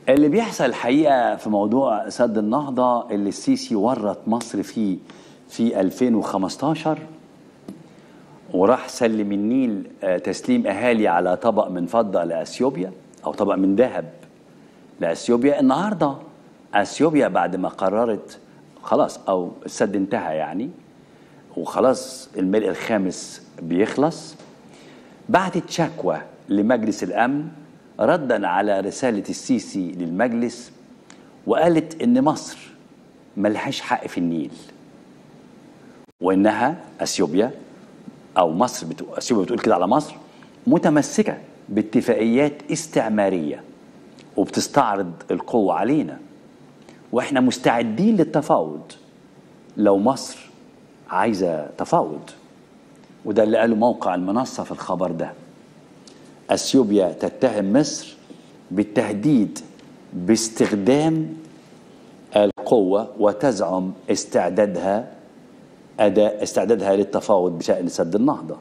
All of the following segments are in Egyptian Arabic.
اللي بيحصل الحقيقه في موضوع سد النهضه اللي السيسي ورط مصر فيه في 2015 وراح سلم النيل آه، تسليم اهالي على طبق من فضه لاثيوبيا او طبق من ذهب لاثيوبيا النهارده اثيوبيا بعد ما قررت خلاص او السد انتهى يعني وخلاص الملء الخامس بيخلص بعتت شكوى لمجلس الامن ردا على رساله السيسي للمجلس وقالت ان مصر ملهاش حق في النيل وانها اثيوبيا او مصر بتقول اثيوبيا بتقول كده على مصر متمسكه باتفاقيات استعماريه وبتستعرض القوه علينا واحنا مستعدين للتفاوض لو مصر عايزه تفاوض وده اللي قاله موقع المنصه في الخبر ده اثيوبيا تتهم مصر بالتهديد باستخدام القوه وتزعم استعدادها اداء استعدادها للتفاوض بشان سد النهضه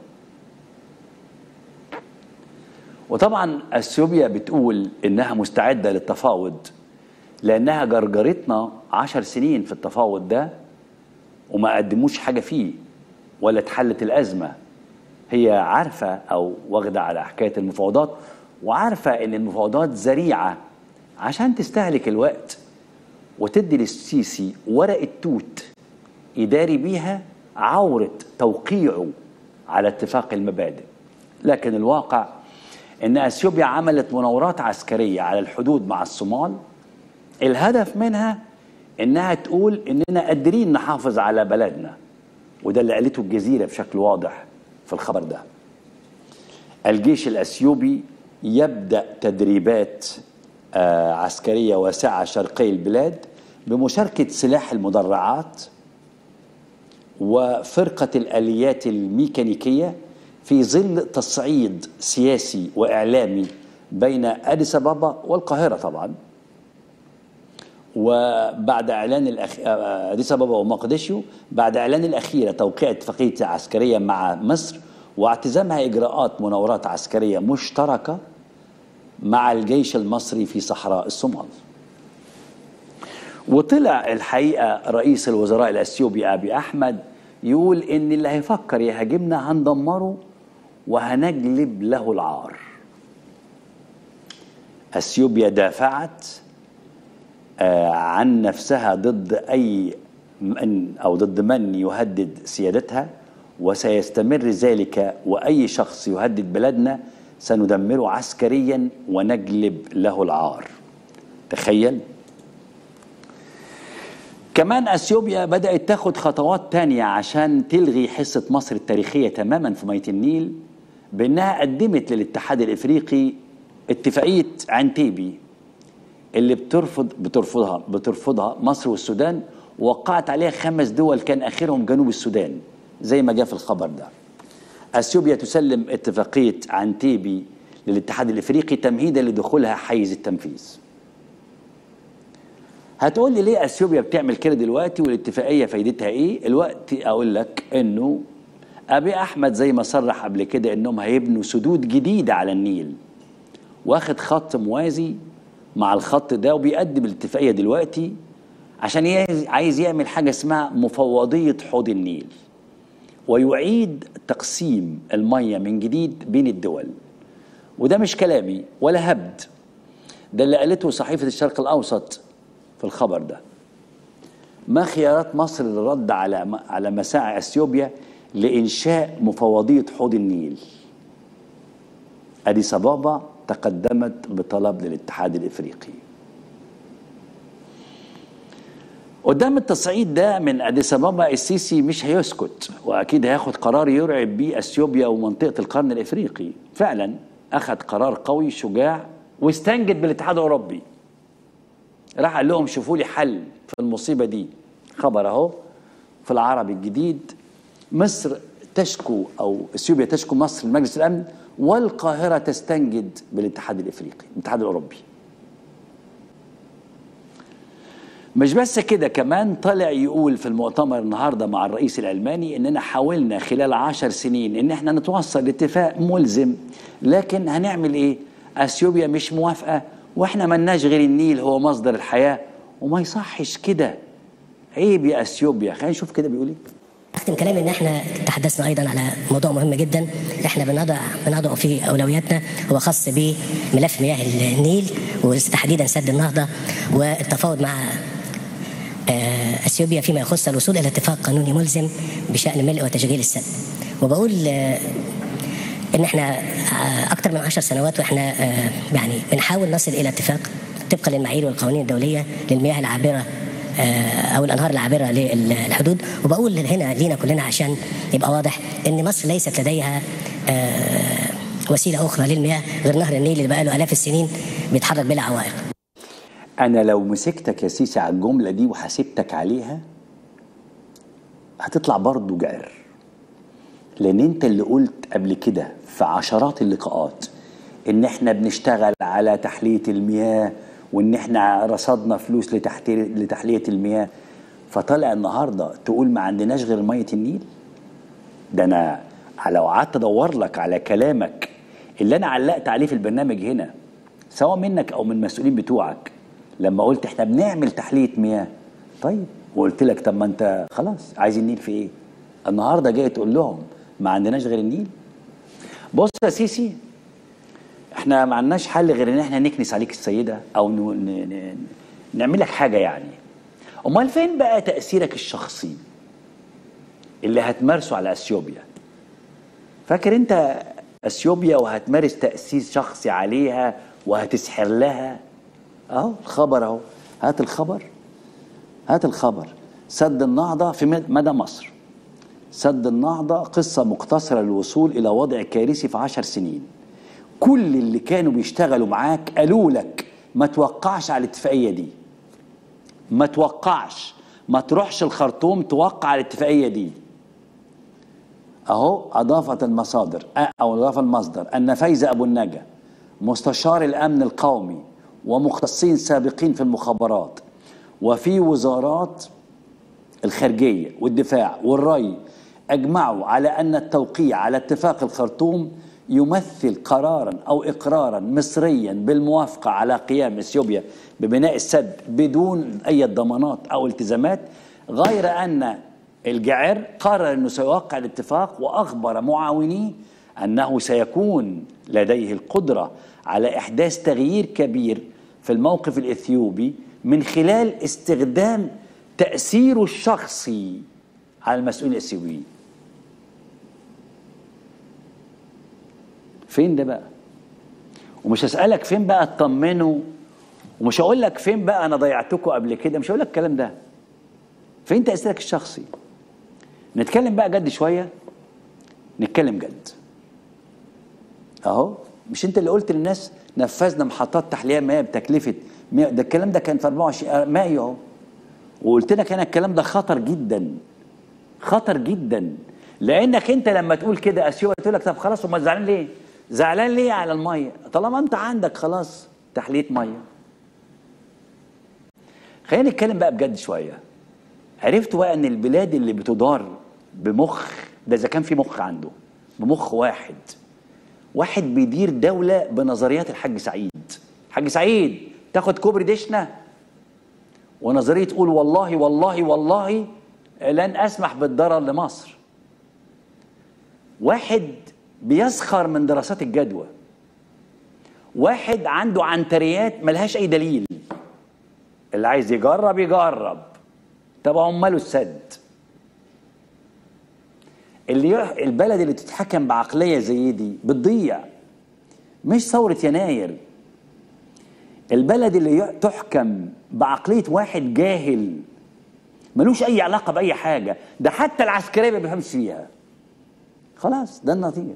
وطبعا اثيوبيا بتقول انها مستعده للتفاوض لانها جرجرتنا عشر سنين في التفاوض ده وما قدموش حاجه فيه ولا اتحلت الازمه هي عارفه او واخده على حكايه المفاوضات وعارفه ان المفاوضات ذريعه عشان تستهلك الوقت وتدي للسيسي ورقه توت يداري بيها عورة توقيعه على اتفاق المبادئ لكن الواقع ان اثيوبيا عملت مناورات عسكرية على الحدود مع الصومال الهدف منها انها تقول اننا قادرين نحافظ على بلدنا وده اللي قالته الجزيرة بشكل واضح في الخبر ده الجيش الاثيوبي يبدأ تدريبات آه، عسكرية واسعة شرقي البلاد بمشاركة سلاح المدرعات وفرقة الآليات الميكانيكية في ظل تصعيد سياسي وإعلامي بين أديس أبابا والقاهرة طبعا وبعد إعلان الأخ... أديس أبابا ومقدشيو بعد إعلان الأخيرة توقيع اتفاقية عسكرية مع مصر واعتزامها إجراءات مناورات عسكرية مشتركة مع الجيش المصري في صحراء الصومال وطلع الحقيقة رئيس الوزراء الأثيوبي أبي أحمد يقول إن اللي هيفكر يهاجمنا هندمره وهنجلب له العار أثيوبيا دافعت آه، عن نفسها ضد أي من أو ضد من يهدد سيادتها وسيستمر ذلك وأي شخص يهدد بلدنا سندمره عسكريا ونجلب له العار تخيل كمان اثيوبيا بدات تاخد خطوات تانية عشان تلغي حصه مصر التاريخيه تماما في ميه النيل بانها قدمت للاتحاد الافريقي اتفاقيه عنتيبي اللي بترفض بترفضها بترفضها مصر والسودان ووقعت عليها خمس دول كان اخرهم جنوب السودان زي ما جاء في الخبر ده اثيوبيا تسلم اتفاقيه عنتيبي للاتحاد الافريقي تمهيدا لدخولها حيز التنفيذ هتقول لي ليه اثيوبيا بتعمل كده دلوقتي والاتفاقيه فايدتها ايه الوقت اقول لك انه ابي احمد زي ما صرح قبل كده انهم هيبنوا سدود جديده على النيل واخد خط موازي مع الخط ده وبيقدم الاتفاقيه دلوقتي عشان يعز- عايز يعمل حاجه اسمها مفوضيه حوض النيل ويعيد تقسيم الميه من جديد بين الدول وده مش كلامي ولا هبد ده اللي قالته صحيفه الشرق الاوسط في الخبر ده ما خيارات مصر للرد على على مساعي اثيوبيا لانشاء مفوضيه حوض النيل اديس ابابا تقدمت بطلب للاتحاد الافريقي قدام التصعيد ده من اديس ابابا السيسي مش هيسكت واكيد هياخد قرار يرعب بيه اثيوبيا ومنطقه القرن الافريقي فعلا اخذ قرار قوي شجاع واستنجد بالاتحاد الاوروبي راح قال لهم شوفوا لي حل في المصيبه دي خبر اهو في العربي الجديد مصر تشكو او اثيوبيا تشكو مصر لمجلس الامن والقاهره تستنجد بالاتحاد الافريقي الاتحاد الاوروبي مش بس كده كمان طلع يقول في المؤتمر النهارده مع الرئيس الالماني اننا حاولنا خلال عشر سنين ان احنا نتوصل لاتفاق ملزم لكن هنعمل ايه؟ اثيوبيا مش موافقه واحنا ملناش غير النيل هو مصدر الحياه وما يصحش كده عيب يا اثيوبيا خلينا نشوف كده بيقول ايه اختم كلامي ان احنا تحدثنا ايضا على موضوع مهم جدا احنا بنضع بنضع في اولوياتنا هو خاص بملف مياه النيل وتحديدا سد النهضه والتفاوض مع آه، اثيوبيا فيما يخص الوصول الى اتفاق قانوني ملزم بشان ملء وتشغيل السد وبقول آه، ان احنا آه، اكثر من عشر سنوات واحنا آه، يعني بنحاول نصل الى اتفاق طبقا للمعايير والقوانين الدوليه للمياه العابره آه، او الانهار العابره للحدود وبقول هنا لينا كلنا عشان يبقى واضح ان مصر ليست لديها آه، وسيله اخرى للمياه غير نهر النيل اللي بقى له الاف السنين بيتحرك بلا عوائق انا لو مسكتك يا سيسي على الجمله دي وحاسبتك عليها هتطلع برضه جعر لان انت اللي قلت قبل كده في عشرات اللقاءات ان احنا بنشتغل على تحليه المياه وان احنا رصدنا فلوس لتحت- لتحليه المياه فطلع النهارده تقول ما عندناش غير ميه النيل ده انا لو قعدت ادور لك على كلامك اللي انا علقت عليه في البرنامج هنا سواء منك او من المسؤولين بتوعك لما قلت احنا بنعمل تحليه مياه طيب وقلت لك طب ما انت خلاص عايز النيل في ايه النهارده جاي تقول لهم ما عندناش غير النيل بص يا سيسي احنا ما عندناش حل غير ان احنا نكنس عليك السيده او ن... ن... ن... نعمل لك حاجه يعني امال فين بقى تاثيرك الشخصي اللي هتمارسه على اثيوبيا فاكر انت اثيوبيا وهتمارس تاثير شخصي عليها وهتسحر لها اهو الخبر اهو هات الخبر هات الخبر سد النهضه في مدى مصر سد النهضه قصه مقتصره للوصول الى وضع كارثي في عشر سنين كل اللي كانوا بيشتغلوا معاك قالوا لك ما توقعش على الاتفاقيه دي ما توقعش ما تروحش الخرطوم توقع على الاتفاقيه دي اهو اضافت المصادر او اضاف المصدر ان فايزه ابو النجا مستشار الامن القومي ومختصين سابقين في المخابرات وفي وزارات الخارجيه والدفاع والري اجمعوا على ان التوقيع على اتفاق الخرطوم يمثل قرارا او اقرارا مصريا بالموافقه على قيام اثيوبيا ببناء السد بدون اي ضمانات او التزامات غير ان الجعر قرر انه سيوقع الاتفاق واخبر معاونيه انه سيكون لديه القدره على احداث تغيير كبير في الموقف الاثيوبي من خلال استخدام تاثيره الشخصي على المسؤولين الاثيوبيين فين ده بقى ومش هسألك فين بقى اطمنوا ومش هقول لك فين بقى انا ضيعتكم قبل كده مش هقول لك الكلام ده فين تأثيرك الشخصي نتكلم بقى جد شوية نتكلم جد اهو مش انت اللي قلت للناس نفذنا محطات تحلية مياه بتكلفة 100 ده الكلام ده كان في 24 مايو اهو وقلت لك انا الكلام ده خطر جدا خطر جدا لانك انت لما تقول كده اثيوبيا تقول لك طب خلاص امال زعلان ليه؟ زعلان ليه على الميه؟ طالما انت عندك خلاص تحليه ميه. خلينا نتكلم بقى بجد شويه. عرفتوا بقى ان البلاد اللي بتدار بمخ ده اذا كان في مخ عنده بمخ واحد واحد بيدير دوله بنظريات الحاج سعيد. حاج سعيد تاخد كوبري دشنا ونظريه تقول والله والله والله لن اسمح بالضرر لمصر. واحد بيسخر من دراسات الجدوى واحد عنده عنتريات ملهاش اي دليل اللي عايز يجرب يجرب طب اماله السد اللي يح... البلد اللي تتحكم بعقليه زي دي بتضيع مش ثوره يناير البلد اللي ي- تحكم بعقليه واحد جاهل ملوش اي علاقه باي حاجه ده حتى العسكريه ما بيفهمش فيها خلاص ده النتيجة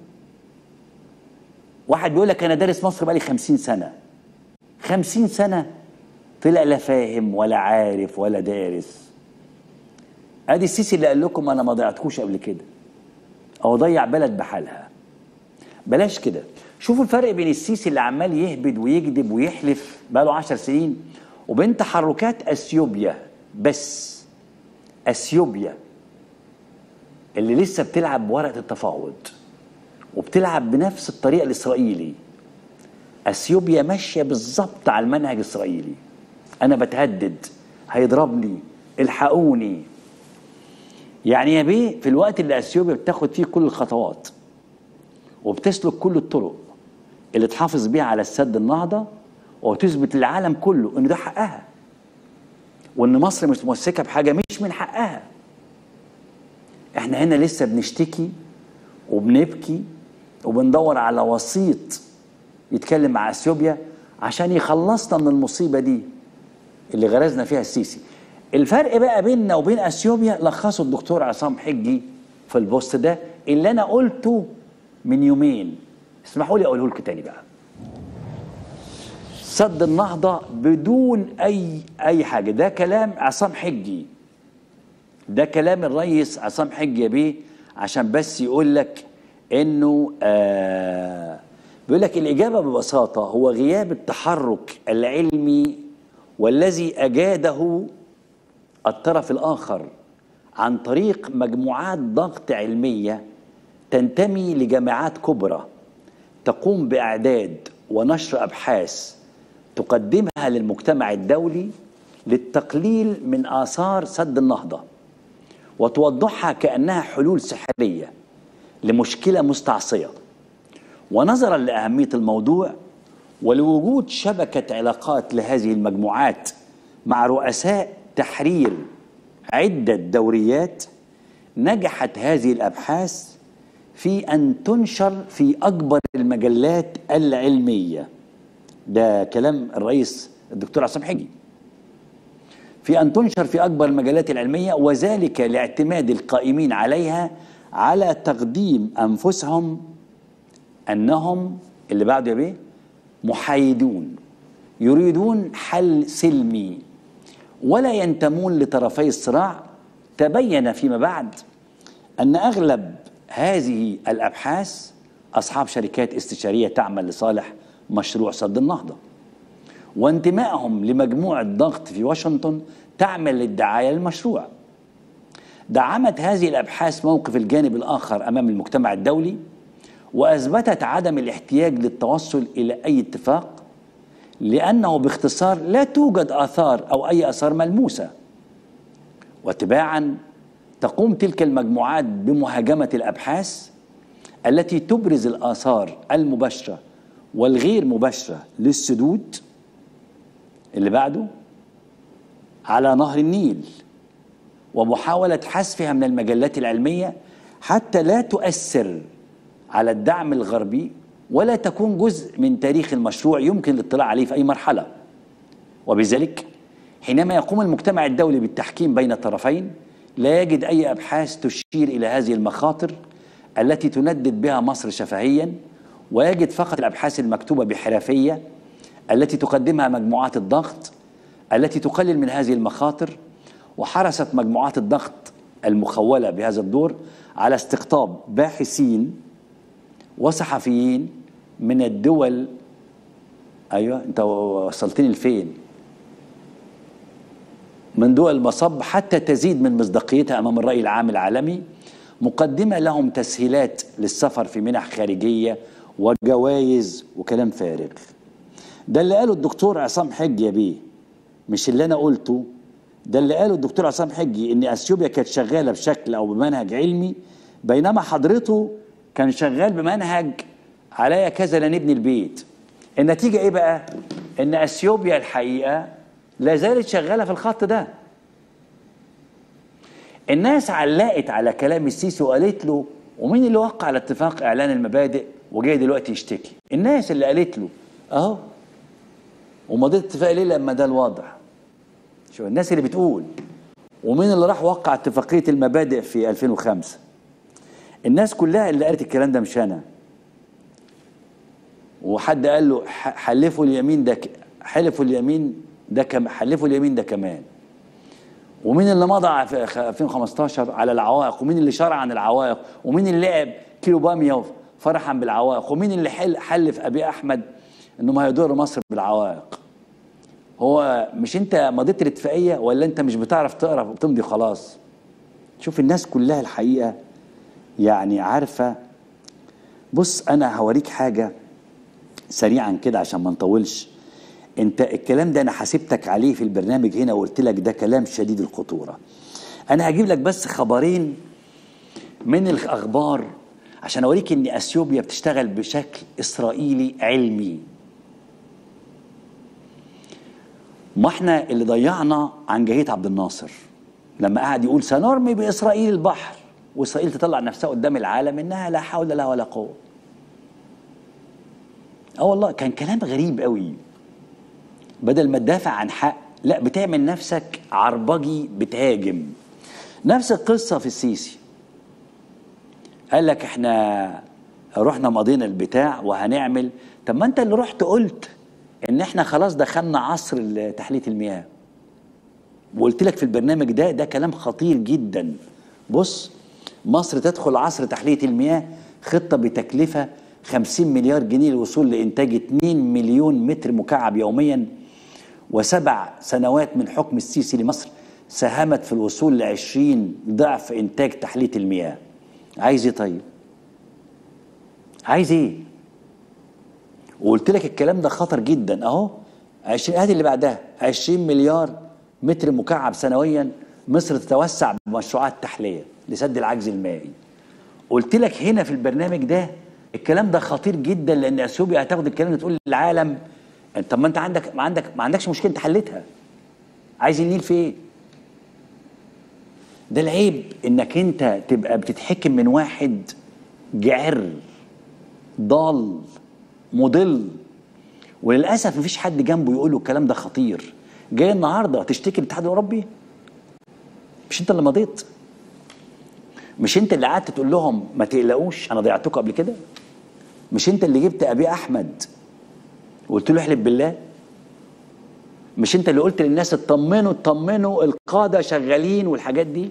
واحد بيقول لك أنا دارس مصر بقالي خمسين سنة خمسين سنة طلع لا فاهم ولا عارف ولا دارس ادي السيسي اللي قال لكم انا ما ضيعتكوش قبل كده او ضيع بلد بحالها بلاش كده شوفوا الفرق بين السيسي اللي عمال يهبد ويكذب ويحلف بقاله عشر سنين وبين تحركات اثيوبيا بس اثيوبيا اللي لسه بتلعب بورقه التفاوض وبتلعب بنفس الطريقه الاسرائيلي اثيوبيا ماشيه بالظبط على المنهج الاسرائيلي انا بتهدد هيضربني الحقوني يعني يا بيه في الوقت اللي اثيوبيا بتاخد فيه كل الخطوات وبتسلك كل الطرق اللي تحافظ بيها على السد النهضه وتثبت للعالم كله ان ده حقها وان مصر مش ممسكه بحاجه مش من حقها احنا هنا لسه بنشتكي وبنبكي وبندور على وسيط يتكلم مع اثيوبيا عشان يخلصنا من المصيبه دي اللي غرزنا فيها السيسي الفرق بقى بيننا وبين اثيوبيا لخصه الدكتور عصام حجي في البوست ده اللي انا قلته من يومين اسمحوا لي اقوله لكم تاني بقى سد النهضه بدون اي اي حاجه ده كلام عصام حجي ده كلام الرئيس عصام حجي يا بيه عشان بس يقول لك انه آه بيقول لك الاجابه ببساطه هو غياب التحرك العلمي والذي اجاده الطرف الاخر عن طريق مجموعات ضغط علميه تنتمي لجامعات كبرى تقوم باعداد ونشر ابحاث تقدمها للمجتمع الدولي للتقليل من اثار سد النهضه وتوضحها كانها حلول سحريه لمشكله مستعصيه ونظرا لاهميه الموضوع ولوجود شبكه علاقات لهذه المجموعات مع رؤساء تحرير عده دوريات نجحت هذه الابحاث في ان تنشر في اكبر المجلات العلميه ده كلام الرئيس الدكتور عصام حجي في ان تنشر في اكبر المجلات العلميه وذلك لاعتماد القائمين عليها على تقديم انفسهم انهم اللي بعده يا بيه محايدون يريدون حل سلمي ولا ينتمون لطرفي الصراع تبين فيما بعد ان اغلب هذه الابحاث اصحاب شركات استشاريه تعمل لصالح مشروع سد النهضه وانتمائهم لمجموعه ضغط في واشنطن تعمل للدعايه للمشروع دعمت هذه الابحاث موقف الجانب الاخر امام المجتمع الدولي واثبتت عدم الاحتياج للتوصل الى اي اتفاق لانه باختصار لا توجد اثار او اي اثار ملموسه وتباعا تقوم تلك المجموعات بمهاجمه الابحاث التي تبرز الاثار المباشره والغير مباشره للسدود اللي بعده على نهر النيل ومحاوله حذفها من المجلات العلميه حتى لا تؤثر على الدعم الغربي ولا تكون جزء من تاريخ المشروع يمكن الاطلاع عليه في اي مرحله وبذلك حينما يقوم المجتمع الدولي بالتحكيم بين الطرفين لا يجد اي ابحاث تشير الى هذه المخاطر التي تندد بها مصر شفهيا ويجد فقط الابحاث المكتوبه بحرفيه التي تقدمها مجموعات الضغط التي تقلل من هذه المخاطر وحرصت مجموعات الضغط المخوله بهذا الدور على استقطاب باحثين وصحفيين من الدول ايوه انت وصلتني لفين من دول المصب حتى تزيد من مصداقيتها امام الراي العام العالمي مقدمه لهم تسهيلات للسفر في منح خارجيه وجوائز وكلام فارغ ده اللي قاله الدكتور عصام حجي يا بيه مش اللي انا قلته ده اللي قاله الدكتور عصام حجي ان اثيوبيا كانت شغاله بشكل او بمنهج علمي بينما حضرته كان شغال بمنهج عليا كذا لنبني البيت النتيجه ايه بقى ان اثيوبيا الحقيقه لا زالت شغاله في الخط ده الناس علقت على كلام السيسي وقالت له ومين اللي وقع على اتفاق اعلان المبادئ وجاي دلوقتي يشتكي الناس اللي قالت له اهو ومضيت اتفاق ليه لما ده الوضع شوف الناس اللي بتقول ومين اللي راح وقع اتفاقيه المبادئ في 2005 الناس كلها اللي قالت الكلام ده مش انا وحد قال له حلفوا اليمين ده حلفوا اليمين ده كم حلفوا اليمين ده كمان ومين اللي مضى في 2015 على العوائق ومين اللي شرع عن العوائق ومين اللي لعب كيلو باميه فرحا بالعوائق ومين اللي حل حلف ابي احمد انه ما هيضر مصر بالعوائق هو مش انت مضيت الاتفاقيه ولا انت مش بتعرف تقرا وتمضي خلاص شوف الناس كلها الحقيقه يعني عارفه بص انا هوريك حاجه سريعا كده عشان ما نطولش انت الكلام ده انا حاسبتك عليه في البرنامج هنا وقلت لك ده كلام شديد الخطوره انا هجيب لك بس خبرين من الاخبار عشان اوريك ان اثيوبيا بتشتغل بشكل اسرائيلي علمي ما احنا اللي ضيعنا عن جهيه عبد الناصر لما قعد يقول سنرمي باسرائيل البحر واسرائيل تطلع نفسها قدام العالم انها لا حول لها ولا قوه اه والله كان كلام غريب قوي بدل ما تدافع عن حق لا بتعمل نفسك عربجي بتهاجم نفس القصه في السيسي قال لك احنا رحنا مضينا البتاع وهنعمل طب ما انت اللي رحت قلت ان احنا خلاص دخلنا عصر تحليه المياه وقلت لك في البرنامج ده ده كلام خطير جدا بص مصر تدخل عصر تحليه المياه خطه بتكلفه 50 مليار جنيه للوصول لانتاج 2 مليون متر مكعب يوميا وسبع سنوات من حكم السيسي لمصر ساهمت في الوصول ل 20 ضعف انتاج تحليه المياه عايز ايه طيب عايز ايه وقلت لك الكلام ده خطر جدا اهو 20 ادي اللي بعدها 20 مليار متر مكعب سنويا مصر تتوسع بمشروعات تحليه لسد العجز المائي قلت لك هنا في البرنامج ده الكلام ده خطير جدا لان اثيوبيا هتاخد الكلام ده تقول للعالم طب ما انت عندك ما عندك ما عندكش مشكله انت حلتها عايز النيل في ايه ده العيب انك انت تبقى بتتحكم من واحد جعر ضال مضل وللاسف مفيش حد جنبه يقول له الكلام ده خطير جاي النهارده تشتكي الاتحاد الاوروبي مش انت اللي مضيت مش انت اللي قعدت تقول لهم ما تقلقوش انا ضيعتكم قبل كده مش انت اللي جبت ابي احمد وقلت له احلف بالله مش انت اللي قلت للناس اطمنوا اطمنوا القاده شغالين والحاجات دي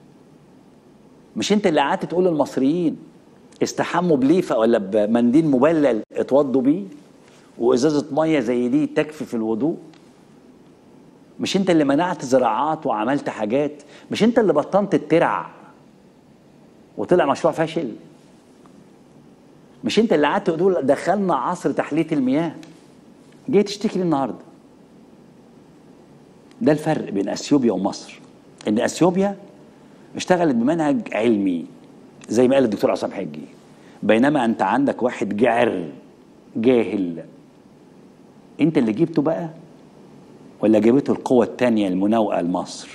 مش انت اللي قعدت تقول للمصريين استحموا بليفه ولا بمنديل مبلل اتوضوا بيه وازازه ميه زي دي تكفي في الوضوء مش انت اللي منعت زراعات وعملت حاجات مش انت اللي بطنت الترع وطلع مشروع فاشل مش انت اللي قعدت تقول دخلنا عصر تحليه المياه جاي تشتكي لي النهارده ده الفرق بين اثيوبيا ومصر ان اثيوبيا اشتغلت بمنهج علمي زي ما قال الدكتور عصام حجي بينما انت عندك واحد جعر جاهل انت اللي جبته بقى ولا جابته القوة التانية المناوئة لمصر